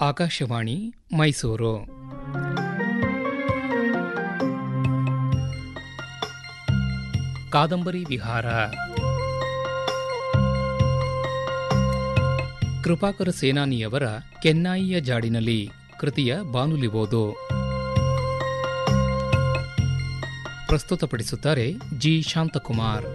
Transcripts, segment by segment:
ಆಕಾಶವಾಣಿ ಮೈಸೂರು ಕಾದಂಬರಿ ವಿಹಾರ ಕೃಪಾಕರ ಸೇನಾನಿಯವರ ಕೆನ್ನಾಯಿಯ ಜಾಡಿನಲ್ಲಿ ಕೃತಿಯ ಬಾನುಲಿ ಓದು ಪ್ರಸ್ತುತಪಡಿಸುತ್ತಾರೆ ಜಿ ಶಾಂತಕುಮಾರ್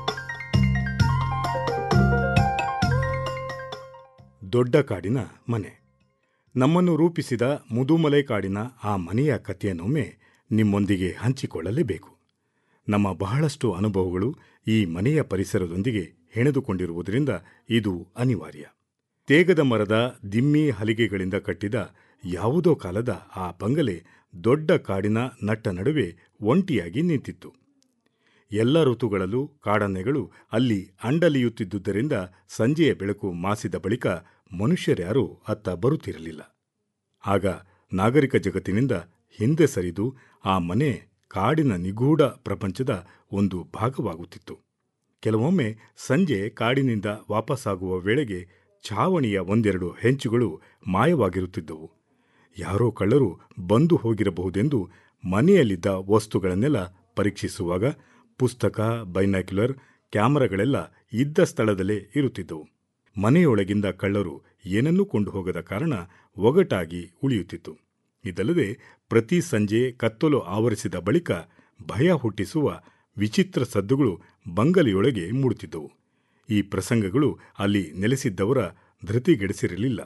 ದೊಡ್ಡ ಕಾಡಿನ ಮನೆ ನಮ್ಮನ್ನು ರೂಪಿಸಿದ ಮುದುಮಲೆ ಕಾಡಿನ ಆ ಮನೆಯ ಕಥೆಯನ್ನೊಮ್ಮೆ ನಿಮ್ಮೊಂದಿಗೆ ಹಂಚಿಕೊಳ್ಳಲೇಬೇಕು ನಮ್ಮ ಬಹಳಷ್ಟು ಅನುಭವಗಳು ಈ ಮನೆಯ ಪರಿಸರದೊಂದಿಗೆ ಹೆಣೆದುಕೊಂಡಿರುವುದರಿಂದ ಇದು ಅನಿವಾರ್ಯ ತೇಗದ ಮರದ ದಿಮ್ಮಿ ಹಲಿಗೆಗಳಿಂದ ಕಟ್ಟಿದ ಯಾವುದೋ ಕಾಲದ ಆ ಬಂಗಲೆ ದೊಡ್ಡ ಕಾಡಿನ ನಟ್ಟ ನಡುವೆ ಒಂಟಿಯಾಗಿ ನಿಂತಿತ್ತು ಎಲ್ಲ ಋತುಗಳಲ್ಲೂ ಕಾಡಾನೆಗಳು ಅಲ್ಲಿ ಅಂಡಲಿಯುತ್ತಿದ್ದುದರಿಂದ ಸಂಜೆಯ ಬೆಳಕು ಮಾಸಿದ ಬಳಿಕ ಮನುಷ್ಯರ್ಯಾರೂ ಅತ್ತ ಬರುತ್ತಿರಲಿಲ್ಲ ಆಗ ನಾಗರಿಕ ಜಗತ್ತಿನಿಂದ ಹಿಂದೆ ಸರಿದು ಆ ಮನೆ ಕಾಡಿನ ನಿಗೂಢ ಪ್ರಪಂಚದ ಒಂದು ಭಾಗವಾಗುತ್ತಿತ್ತು ಕೆಲವೊಮ್ಮೆ ಸಂಜೆ ಕಾಡಿನಿಂದ ವಾಪಸ್ಸಾಗುವ ವೇಳೆಗೆ ಛಾವಣಿಯ ಒಂದೆರಡು ಹೆಂಚುಗಳು ಮಾಯವಾಗಿರುತ್ತಿದ್ದವು ಯಾರೋ ಕಳ್ಳರು ಬಂದು ಹೋಗಿರಬಹುದೆಂದು ಮನೆಯಲ್ಲಿದ್ದ ವಸ್ತುಗಳನ್ನೆಲ್ಲ ಪರೀಕ್ಷಿಸುವಾಗ ಪುಸ್ತಕ ಬೈನಾಕ್ಯುಲರ್ ಕ್ಯಾಮರಾಗಳೆಲ್ಲ ಇದ್ದ ಸ್ಥಳದಲ್ಲೇ ಇರುತ್ತಿದ್ದವು ಮನೆಯೊಳಗಿಂದ ಕಳ್ಳರು ಏನನ್ನೂ ಕೊಂಡು ಹೋಗದ ಕಾರಣ ಒಗಟಾಗಿ ಉಳಿಯುತ್ತಿತ್ತು ಇದಲ್ಲದೆ ಪ್ರತಿ ಸಂಜೆ ಕತ್ತಲು ಆವರಿಸಿದ ಬಳಿಕ ಭಯ ಹುಟ್ಟಿಸುವ ವಿಚಿತ್ರ ಸದ್ದುಗಳು ಬಂಗಲೆಯೊಳಗೆ ಮೂಡುತ್ತಿದ್ದವು ಈ ಪ್ರಸಂಗಗಳು ಅಲ್ಲಿ ನೆಲೆಸಿದ್ದವರ ಧೃತಿಗೆಡಿಸಿರಲಿಲ್ಲ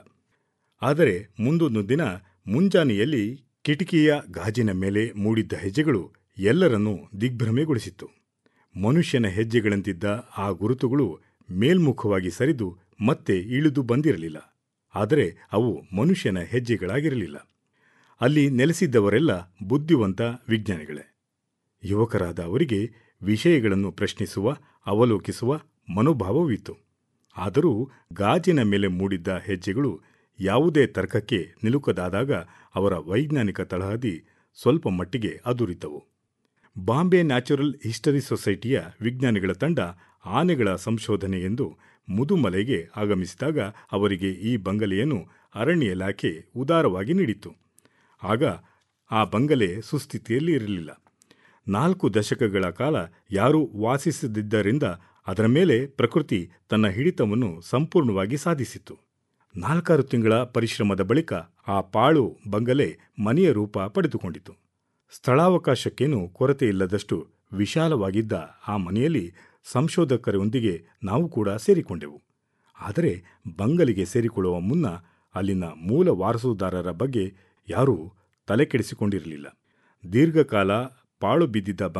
ಆದರೆ ಮುಂದೊಂದು ದಿನ ಮುಂಜಾನೆಯಲ್ಲಿ ಕಿಟಕಿಯ ಗಾಜಿನ ಮೇಲೆ ಮೂಡಿದ್ದ ಹೆಜ್ಜೆಗಳು ಎಲ್ಲರನ್ನೂ ದಿಗ್ಭ್ರಮೆಗೊಳಿಸಿತ್ತು ಮನುಷ್ಯನ ಹೆಜ್ಜೆಗಳಂತಿದ್ದ ಆ ಗುರುತುಗಳು ಮೇಲ್ಮುಖವಾಗಿ ಸರಿದು ಮತ್ತೆ ಇಳಿದು ಬಂದಿರಲಿಲ್ಲ ಆದರೆ ಅವು ಮನುಷ್ಯನ ಹೆಜ್ಜೆಗಳಾಗಿರಲಿಲ್ಲ ಅಲ್ಲಿ ನೆಲೆಸಿದ್ದವರೆಲ್ಲ ಬುದ್ಧಿವಂತ ವಿಜ್ಞಾನಿಗಳೇ ಯುವಕರಾದ ಅವರಿಗೆ ವಿಷಯಗಳನ್ನು ಪ್ರಶ್ನಿಸುವ ಅವಲೋಕಿಸುವ ಮನೋಭಾವವಿತ್ತು ಆದರೂ ಗಾಜಿನ ಮೇಲೆ ಮೂಡಿದ್ದ ಹೆಜ್ಜೆಗಳು ಯಾವುದೇ ತರ್ಕಕ್ಕೆ ನಿಲುಕದಾದಾಗ ಅವರ ವೈಜ್ಞಾನಿಕ ತಳಹದಿ ಸ್ವಲ್ಪ ಮಟ್ಟಿಗೆ ಅದುರಿತವು ಬಾಂಬೆ ನ್ಯಾಚುರಲ್ ಹಿಸ್ಟರಿ ಸೊಸೈಟಿಯ ವಿಜ್ಞಾನಿಗಳ ತಂಡ ಆನೆಗಳ ಸಂಶೋಧನೆ ಎಂದು ಮುದುಮಲೆಗೆ ಆಗಮಿಸಿದಾಗ ಅವರಿಗೆ ಈ ಬಂಗಲೆಯನ್ನು ಅರಣ್ಯ ಇಲಾಖೆ ಉದಾರವಾಗಿ ನೀಡಿತ್ತು ಆಗ ಆ ಬಂಗಲೆ ಸುಸ್ಥಿತಿಯಲ್ಲಿ ಇರಲಿಲ್ಲ ನಾಲ್ಕು ದಶಕಗಳ ಕಾಲ ಯಾರೂ ವಾಸಿಸದಿದ್ದರಿಂದ ಅದರ ಮೇಲೆ ಪ್ರಕೃತಿ ತನ್ನ ಹಿಡಿತವನ್ನು ಸಂಪೂರ್ಣವಾಗಿ ಸಾಧಿಸಿತ್ತು ನಾಲ್ಕಾರು ತಿಂಗಳ ಪರಿಶ್ರಮದ ಬಳಿಕ ಆ ಪಾಳು ಬಂಗಲೆ ಮನೆಯ ರೂಪ ಪಡೆದುಕೊಂಡಿತು ಸ್ಥಳಾವಕಾಶಕ್ಕೇನು ಕೊರತೆ ಇಲ್ಲದಷ್ಟು ವಿಶಾಲವಾಗಿದ್ದ ಆ ಮನೆಯಲ್ಲಿ ಸಂಶೋಧಕರೊಂದಿಗೆ ನಾವು ಕೂಡ ಸೇರಿಕೊಂಡೆವು ಆದರೆ ಬಂಗಲಿಗೆ ಸೇರಿಕೊಳ್ಳುವ ಮುನ್ನ ಅಲ್ಲಿನ ಮೂಲ ವಾರಸುದಾರರ ಬಗ್ಗೆ ಯಾರೂ ತಲೆಕೆಡಿಸಿಕೊಂಡಿರಲಿಲ್ಲ ದೀರ್ಘಕಾಲ ಪಾಳು ಬಿದ್ದಿದ್ದ